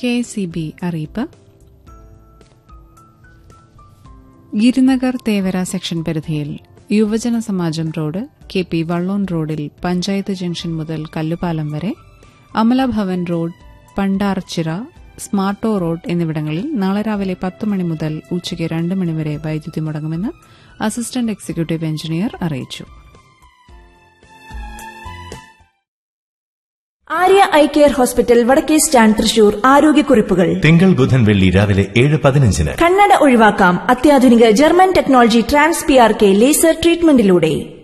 K C B അറിയിപ്പ് Girinagar Thevara section പരിധിയിൽ യുവജന സമാജം റോഡ് കെ പി വള്ളോൺ റോഡിൽ പഞ്ചായത്ത് ജംഗ്ഷൻ മുതൽ കല്ലുപാലം വരെ അമലഭവൻ റോഡ് പണ്ടാർച്ചിറ സ്മാർട്ടോ റോഡ് എന്നിവിടങ്ങളിൽ നാളെ രാവിലെ പത്ത് മണി മുതൽ ഉച്ചയ്ക്ക് രണ്ട് മണിവരെ വൈദ്യുതി മുടങ്ങുമെന്ന് അസിസ്റ്റന്റ് എക്സിക്യൂട്ടീവ് എഞ്ചിനീയർ അറിയിച്ചു ആര്യ ഐ കെയർ ഹോസ്പിറ്റൽ വടക്കേ സ്റ്റാൻഡ് തൃശൂർ ആരോഗ്യക്കുറിപ്പുകൾ തിങ്കൾ ബുധൻ വെള്ളി രാവിലെ ഏഴ് പതിനഞ്ചിന് കണ്ണട ഒഴിവാക്കാം അത്യാധുനിക German technology trans P R K laser ട്രീറ്റ്മെന്റിലൂടെ